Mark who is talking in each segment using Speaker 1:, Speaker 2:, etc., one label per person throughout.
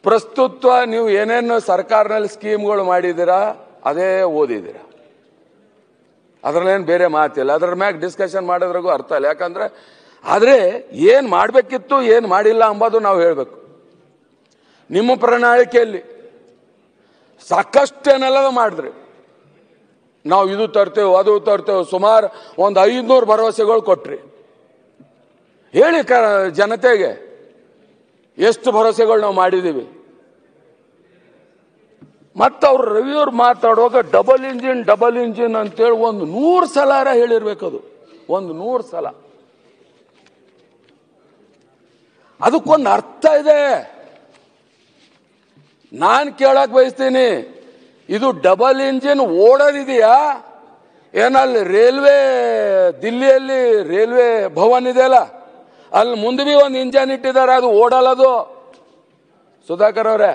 Speaker 1: ಪ್ರಸ್ತುತ್ವ ನೀವು ಏನೇನು ಸರ್ಕಾರನಲ್ಲಿ ಸ್ಕೀಮ್ಗಳು ಮಾಡಿದ್ದೀರಾ ಅದೇ ಓದಿದ್ದೀರಾ ಅದ್ರಲ್ಲೇನು ಬೇರೆ ಮಾತಿಲ್ಲ ಅದ್ರ ಮ್ಯಾಗ ಡಿಸ್ಕಷನ್ ಮಾಡೋದ್ರಾಗೂ ಅರ್ಥ ಇಲ್ಲ ಯಾಕಂದ್ರೆ ಆದರೆ ಏನು ಮಾಡಬೇಕಿತ್ತು ಏನು ಮಾಡಿಲ್ಲ ಅಂಬೋದು ನಾವು ಹೇಳಬೇಕು ನಿಮ್ಮ ಪ್ರಣಾಳಿಕೆಯಲ್ಲಿ ಸಾಕಷ್ಟೇನೆಲ್ಲ ಮಾಡಿದ್ರಿ ನಾವು ಇದು ತರ್ತೇವೆ ಅದು ತರ್ತೇವೆ ಸುಮಾರು ಒಂದು ಐದುನೂರು ಭರವಸೆಗಳು ಕೊಟ್ರಿ ಹೇಳಿ ಕ ಜನತೆಗೆ ಎಷ್ಟು ಭರವಸೆಗಳು ನಾವು ಮಾಡಿದ್ದೀವಿ ಮತ್ತು ಅವ್ರು ರವಿಯವ್ರು ಮಾತಾಡುವಾಗ ಡಬಲ್ ಇಂಜಿನ್ ಡಬಲ್ ಇಂಜಿನ್ ಅಂತೇಳಿ ಒಂದು ನೂರು ಸಲ ಹೇಳಿರ್ಬೇಕು ಅದು ಒಂದು ನೂರು ಸಲ ಅದಕ್ಕೊಂದು ಅರ್ಥ ಇದೆ ನಾನು ಕೇಳಕ್ ಬಯಸ್ತೀನಿ ಇದು ಡಬಲ್ ಇಂಜಿನ್ ಓಡೋದಿದೆಯಾ ಏನಲ್ಲಿ ರೈಲ್ವೆ ದಿಲ್ಲಿಯಲ್ಲಿ ರೈಲ್ವೆ ಭವನ್ ಇದೆಯಲ್ಲ ಅಲ್ಲಿ ಮುಂದೆ ಬಿ ಒಂದು ಇಂಜನ್ ಇಟ್ಟಿದ್ದಾರೆ ಅದು ಓಡಲ್ಲ ಅದು ಸುಧಾಕರ್ ಅವರೇ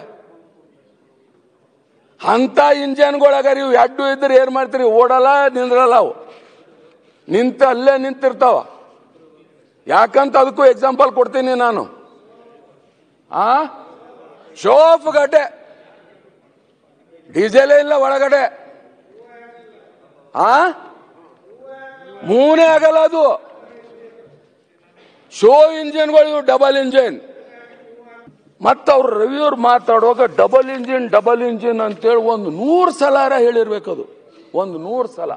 Speaker 1: ಅಂತ ಇಂಜನ್ಗಳಾಗ ನೀವು ಎಡ್ಡು ಇದ್ರೆ ಏನ್ ಮಾಡ್ತೀರಿ ಓಡಲ್ಲ ನಿಂದ್ರಲ್ಲ ಅವು ನಿಂತ ಅಲ್ಲೇ ನಿಂತಿರ್ತಾವ ಯಾಕಂತ ಅದಕ್ಕೂ ಎಕ್ಸಾಂಪಲ್ ಕೊಡ್ತೀನಿ ನಾನು ಆ ಶೋಫ್ ಗಡ್ಡೆ ಡೀಸೆಲೇ ಇಲ್ಲ ಒಳಗಡೆ ಆ ಮೂನೇ ಆಗಲ್ಲ ಅದು ಶೋ ಇಂಜಿನ್ಗಳು ಡಬಲ್ ಇಂಜಿನ್ ಮತ್ತು ಅವ್ರು ರವಿಯವ್ರು ಮಾತಾಡುವಾಗ ಡಬಲ್ ಇಂಜಿನ್ ಡಬಲ್ ಇಂಜಿನ್ ಅಂತೇಳಿ ಒಂದು ನೂರು ಸಲ ಹೇಳಿರ್ಬೇಕು ಅದು ಒಂದು ನೂರು ಸಲ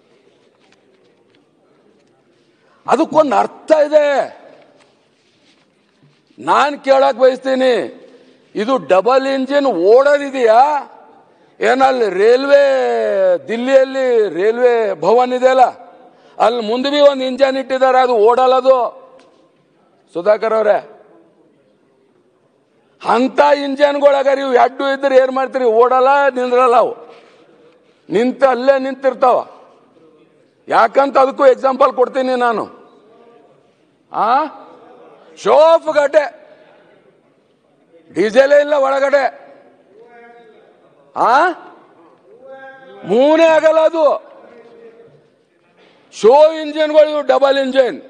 Speaker 1: ಅದಕ್ಕೊಂದು ಅರ್ಥ ಇದೆ ನಾನು ಕೇಳಕ್ ಬಯಸ್ತೀನಿ ಇದು ಡಬಲ್ ಇಂಜಿನ್ ಓಡೋದಿದೆಯಾ ಏನಲ್ಲಿ ರೈಲ್ವೆ ದಿಲ್ಲಿಯಲ್ಲಿ ರೈಲ್ವೆ ಭವನ್ ಇದೆಯಲ್ಲ ಅಲ್ಲಿ ಮುಂದೆ ಬಿ ಒಂದು ಇಂಜನ್ ಇಟ್ಟಿದ್ದಾರೆ ಅದು ಓಡಲ್ಲ ಅದು ಸುಧಾಕರ್ ಅವರೇ ಅಂತ ಇಂಜನ್ಗಳಾಗ ನೀವು ಎಡ್ಡು ಇದ್ರೆ ಏನ್ ಮಾಡ್ತೀರಿ ಓಡಲ್ಲ ನಿಂದ್ರಲ್ಲ ಅವು ನಿಂತ ಅಲ್ಲೇ ನಿಂತಿರ್ತಾವ ಯಾಕಂತ ಅದಕ್ಕೂ ಎಕ್ಸಾಂಪಲ್ ಕೊಡ್ತೀನಿ ನಾನು ಆ ಶೋಫ್ ಗಡ್ಡೆ ಡೀಸೆಲೇ ಇಲ್ಲ ಒಳಗಡೆ ಆ ಮೂನೇ ಆಗಲ್ಲ ಅದು ಶೋ ಇಂಜಿನ್ಗಳು ಡಬಲ್ ಇಂಜಿನ್